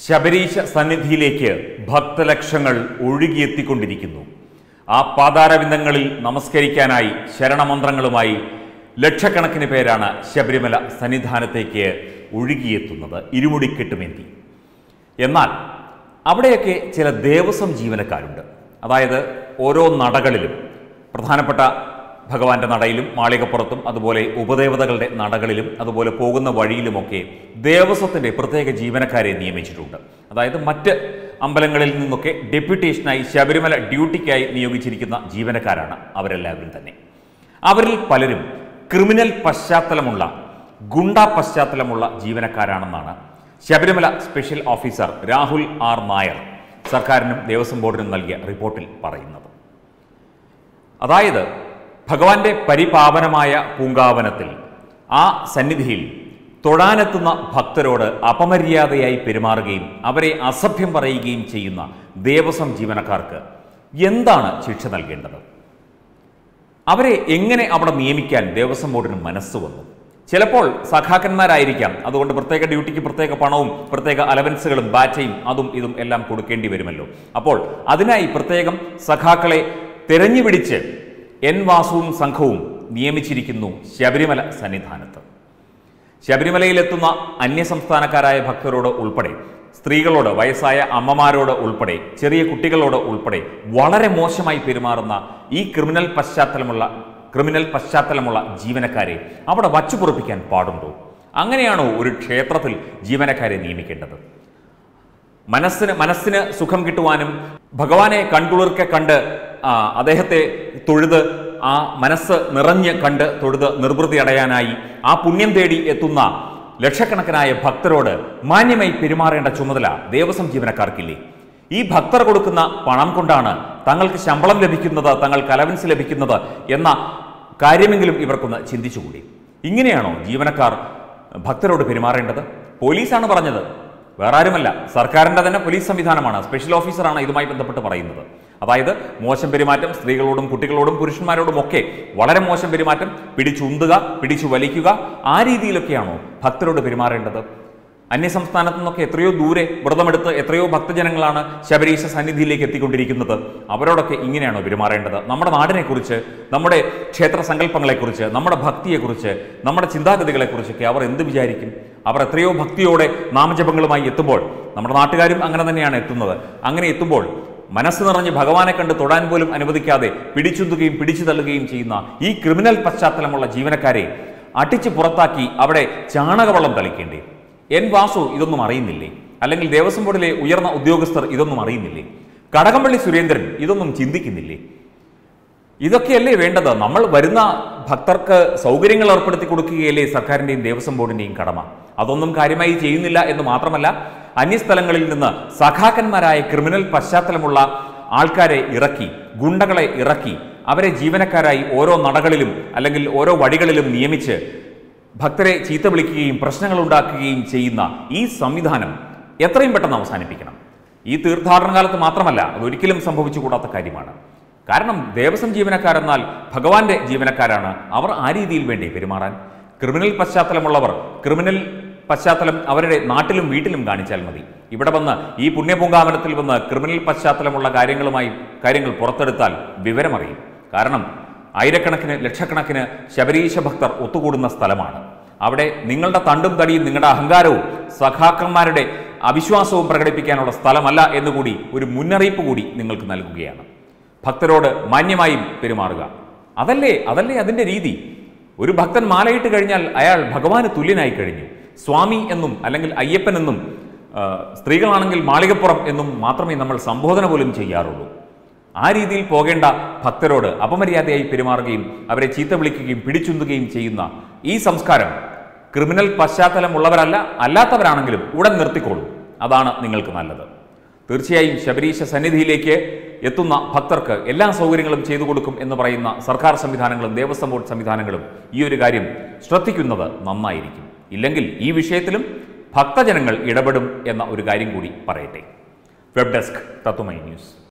ശബരീശ സന്നിധിയിലേക്ക് ഭക്തലക്ഷങ്ങൾ ഒഴുകിയെത്തിക്കൊണ്ടിരിക്കുന്നു ആ പാതാരവിന്ദങ്ങളിൽ നമസ്കരിക്കാനായി ശരണമന്ത്രങ്ങളുമായി ലക്ഷക്കണക്കിന് പേരാണ് ശബരിമല സന്നിധാനത്തേക്ക് ഒഴുകിയെത്തുന്നത് ഇരുമുടിക്കെട്ടുമേന്തി എന്നാൽ അവിടെയൊക്കെ ചില ദേവസ്വം ജീവനക്കാരുണ്ട് അതായത് ഓരോ നടകളിലും പ്രധാനപ്പെട്ട ഭഗവാന്റെ നടയിലും മാളികപ്പുറത്തും അതുപോലെ ഉപദേവതകളുടെ നടകളിലും അതുപോലെ പോകുന്ന വഴിയിലുമൊക്കെ ദേവസ്വത്തിൻ്റെ പ്രത്യേക ജീവനക്കാരെ നിയമിച്ചിട്ടുണ്ട് അതായത് മറ്റ് അമ്പലങ്ങളിൽ നിന്നൊക്കെ ഡെപ്യൂട്ടേഷനായി ശബരിമല ഡ്യൂട്ടിക്കായി നിയോഗിച്ചിരിക്കുന്ന ജീവനക്കാരാണ് അവരെല്ലാവരും തന്നെ അവരിൽ പലരും ക്രിമിനൽ പശ്ചാത്തലമുള്ള ഗുണ്ട പശ്ചാത്തലമുള്ള ജീവനക്കാരാണെന്നാണ് Sabarimala special officer Rahul R Nair സർക്കാരിനും ദേവസ്വം ബോർഡിനും നൽകിയ റിപ്പോർട്ടിൽ പറയുന്നത് അതായത് ഭഗവാന്റെ പരിപാവനമായ പൂങ്കാവനത്തിൽ ആ സന്നിധിയിൽ തൊഴാനെത്തുന്ന ഭക്തരോട് അപമര്യാദയായി പെരുമാറുകയും അവരെ അസഭ്യം പറയുകയും ചെയ്യുന്ന ദേവസ്വം ജീവനക്കാർക്ക് എന്താണ് ശിക്ഷ നൽകേണ്ടത് അവരെ എങ്ങനെ അവിടെ നിയമിക്കാൻ ദേവസ്വം ബോർഡിന് മനസ്സ് വന്നു ചിലപ്പോൾ സഖാക്കന്മാരായിരിക്കാം അതുകൊണ്ട് പ്രത്യേക ഡ്യൂട്ടിക്ക് പ്രത്യേക പണവും പ്രത്യേക അലവൻസുകളും ബാറ്റയും അതും ഇതും എല്ലാം കൊടുക്കേണ്ടി വരുമല്ലോ അപ്പോൾ അതിനായി പ്രത്യേകം സഖാക്കളെ തെരഞ്ഞുപിടിച്ച് എൻ വാസുവും സംഘവും നിയമിച്ചിരിക്കുന്നു ശബരിമല സന്നിധാനത്ത് ശബരിമലയിലെത്തുന്ന അന്യസംസ്ഥാനക്കാരായ ഭക്തരോട് ഉൾപ്പെടെ സ്ത്രീകളോട് വയസ്സായ അമ്മമാരോട് ഉൾപ്പെടെ ചെറിയ കുട്ടികളോട് ഉൾപ്പെടെ വളരെ മോശമായി പെരുമാറുന്ന ഈ ക്രിമിനൽ പശ്ചാത്തലമുള്ള ക്രിമിനൽ പശ്ചാത്തലമുള്ള ജീവനക്കാരെ അവിടെ വച്ചുപുറപ്പിക്കാൻ പാടുണ്ടോ അങ്ങനെയാണോ ഒരു ക്ഷേത്രത്തിൽ ജീവനക്കാരെ നിയമിക്കേണ്ടത് മനസ്സിന് മനസ്സിന് സുഖം കിട്ടുവാനും ഭഗവാനെ കൺകുളിർക്കെ കണ്ട് ആ, അദ്ദേഹത്തെ തൊഴുത് ആ മനസ്സ് നിറഞ്ഞ് കണ്ട് തൊഴുത് നിർവൃതി അടയാനായി ആ പുണ്യം തേടി എത്തുന്ന ലക്ഷക്കണക്കിനായ ഭക്തരോട് മാന്യമായി പെരുമാറേണ്ട ചുമതല ദേവസ്വം ജീവനക്കാർക്കില്ലേ ഈ ഭക്തർ കൊടുക്കുന്ന പണം കൊണ്ടാണ് തങ്ങൾക്ക് ശമ്പളം ലഭിക്കുന്നത് തങ്ങൾക്ക് അലവൻസ് ലഭിക്കുന്നത് എന്ന കാര്യമെങ്കിലും ഇവർക്കൊന്ന് ചിന്തിച്ചുകൂടി ഇങ്ങനെയാണോ ജീവനക്കാർ ഭക്തരോട് പെരുമാറേണ്ടത് പോലീസാണ് പറഞ്ഞത് വേറെ ആരുമല്ല സർക്കാരിൻ്റെ തന്നെ പോലീസ് സംവിധാനമാണ് സ്പെഷ്യൽ ഓഫീസറാണ് ഇതുമായി ബന്ധപ്പെട്ട് പറയുന്നത് അതായത് മോശം പെരുമാറ്റം സ്ത്രീകളോടും കുട്ടികളോടും പുരുഷന്മാരോടും ഒക്കെ വളരെ മോശം പെരുമാറ്റം പിടിച്ചുന്തുക പിടിച്ചു വലിക്കുക ആ രീതിയിലൊക്കെയാണോ ഭക്തരോട് പെരുമാറേണ്ടത് അന്യസംസ്ഥാനത്തു നിന്നൊക്കെ എത്രയോ ദൂരെ വ്രതമെടുത്ത് എത്രയോ ഭക്തജനങ്ങളാണ് ശബരീശ സന്നിധിയിലേക്ക് എത്തിക്കൊണ്ടിരിക്കുന്നത് അവരോടൊക്കെ ഇങ്ങനെയാണോ പെരുമാറേണ്ടത് നമ്മുടെ നാടിനെക്കുറിച്ച് നമ്മുടെ ക്ഷേത്ര സങ്കല്പങ്ങളെക്കുറിച്ച് നമ്മുടെ ഭക്തിയെക്കുറിച്ച് നമ്മുടെ ചിന്താഗതികളെക്കുറിച്ചൊക്കെ അവർ എന്ത് വിചാരിക്കും അവർ എത്രയോ ഭക്തിയോടെ നാമജപങ്ങളുമായി എത്തുമ്പോൾ നമ്മുടെ നാട്ടുകാരും അങ്ങനെ തന്നെയാണ് എത്തുന്നത് അങ്ങനെ എത്തുമ്പോൾ മനസ്സ് നിറഞ്ഞ് ഭഗവാനെ കണ്ട് തൊടാൻ പോലും അനുവദിക്കാതെ പിടിച്ചുന്തുകയും പിടിച്ചു തള്ളുകയും ചെയ്യുന്ന ഈ ക്രിമിനൽ പശ്ചാത്തലമുള്ള ജീവനക്കാരെ അടിച്ചു പുറത്താക്കി അവിടെ ചാണകവെള്ളം തളിക്കേണ്ടി എൻ വാസു ഇതൊന്നും അറിയുന്നില്ലേ അല്ലെങ്കിൽ ദേവസ്വം ബോർഡിലെ ഉയർന്ന ഉദ്യോഗസ്ഥർ ഇതൊന്നും അറിയുന്നില്ലേ കടകംപള്ളി സുരേന്ദ്രൻ ഇതൊന്നും ചിന്തിക്കുന്നില്ലേ ഇതൊക്കെയല്ലേ വേണ്ടത് നമ്മൾ വരുന്ന ഭക്തർക്ക് സൗകര്യങ്ങൾ ഏർപ്പെടുത്തി കൊടുക്കുകയല്ലേ സർക്കാരിൻ്റെയും ദേവസ്വം ബോർഡിൻ്റെയും കടമ അതൊന്നും കാര്യമായി ചെയ്യുന്നില്ല എന്ന് മാത്രമല്ല അന്യസ്ഥലങ്ങളിൽ നിന്ന് സഖാക്കന്മാരായ ക്രിമിനൽ പശ്ചാത്തലമുള്ള ആൾക്കാരെ ഇറക്കി ഗുണ്ടകളെ ഇറക്കി അവരെ ജീവനക്കാരായി ഓരോ നടകളിലും അല്ലെങ്കിൽ ഓരോ വഴികളിലും നിയമിച്ച് ഭക്തരെ ചീത്ത വിളിക്കുകയും പ്രശ്നങ്ങൾ ഉണ്ടാക്കുകയും ചെയ്യുന്ന ഈ സംവിധാനം എത്രയും പെട്ടെന്ന് അവസാനിപ്പിക്കണം ഈ തീർത്ഥാടന കാലത്ത് മാത്രമല്ല അതൊരിക്കലും സംഭവിച്ചുകൂടാത്ത കാര്യമാണ് കാരണം ദേവസ്വം ജീവനക്കാരെന്നാൽ ഭഗവാന്റെ ജീവനക്കാരാണ് അവർ ആ രീതിയിൽ വേണ്ടേ പെരുമാറാൻ ക്രിമിനൽ പശ്ചാത്തലമുള്ളവർ ക്രിമിനൽ പശ്ചാത്തലം അവരുടെ നാട്ടിലും വീട്ടിലും കാണിച്ചാൽ മതി ഇവിടെ വന്ന് ഈ പുണ്യപൂങ്കാവനത്തിൽ വന്ന് ക്രിമിനൽ പശ്ചാത്തലമുള്ള കാര്യങ്ങളുമായി കാര്യങ്ങൾ പുറത്തെടുത്താൽ വിവരമറിയും കാരണം ആയിരക്കണക്കിന് ലക്ഷക്കണക്കിന് ശബരീശ ഭക്തർ ഒത്തുകൂടുന്ന സ്ഥലമാണ് അവിടെ നിങ്ങളുടെ തണ്ടും തടിയും നിങ്ങളുടെ അഹങ്കാരവും സഖാക്കന്മാരുടെ അവിശ്വാസവും പ്രകടിപ്പിക്കാനുള്ള സ്ഥലമല്ല എന്നുകൂടി ഒരു മുന്നറിയിപ്പ് കൂടി നിങ്ങൾക്ക് നൽകുകയാണ് ഭക്തരോട് മാന്യമായി പെരുമാറുക അതല്ലേ അതല്ലേ അതിൻ്റെ രീതി ഒരു ഭക്തൻ മാലയിട്ട് കഴിഞ്ഞാൽ അയാൾ ഭഗവാന് തുല്യനായി കഴിഞ്ഞു സ്വാമി എന്നും അല്ലെങ്കിൽ അയ്യപ്പൻ എന്നും ആ, സ്ത്രീകളാണെങ്കിൽ മാളികപ്പുറം എന്നും മാത്രമേ നമ്മൾ സംബോധന പോലും ചെയ്യാറുള്ളൂ ആ രീതിയിൽ പോകേണ്ട ഭക്തരോട് അപമര്യാദയായി പെരുമാറുകയും അവരെ ചീത്ത വിളിക്കുകയും പിടിച്ചുന്തുകയും ചെയ്യുന്ന ഈ സംസ്കാരം ക്രിമിനൽ പശ്ചാത്തലമുള്ളവരല്ല അല്ലാത്തവരാണെങ്കിലും ഉടൻ നിർത്തിക്കോളൂ അതാണ് നിങ്ങൾക്ക് നല്ലത് തീർച്ചയായും ശബരീശ സന്നിധിയിലേക്ക് എത്തുന്ന ഭക്തർക്ക് എല്ലാ സൗകര്യങ്ങളും ചെയ്തു കൊടുക്കും എന്ന് പറയുന്ന സർക്കാർ സംവിധാനങ്ങളും ദേവസ്വം ബോർഡ് സംവിധാനങ്ങളും ഈ ഒരു കാര്യം ശ്രദ്ധിക്കുന്നത് നന്നായിരിക്കും ഇല്ലെങ്കിൽ ഈ വിഷയത്തിലും ഭക്തജനങ്ങൾ ഇടപെടും എന്ന ഒരു കാര്യം കൂടി പറയട്ടെ വെബ് ഡെസ്ക് തത്വമൈ ന്യൂസ്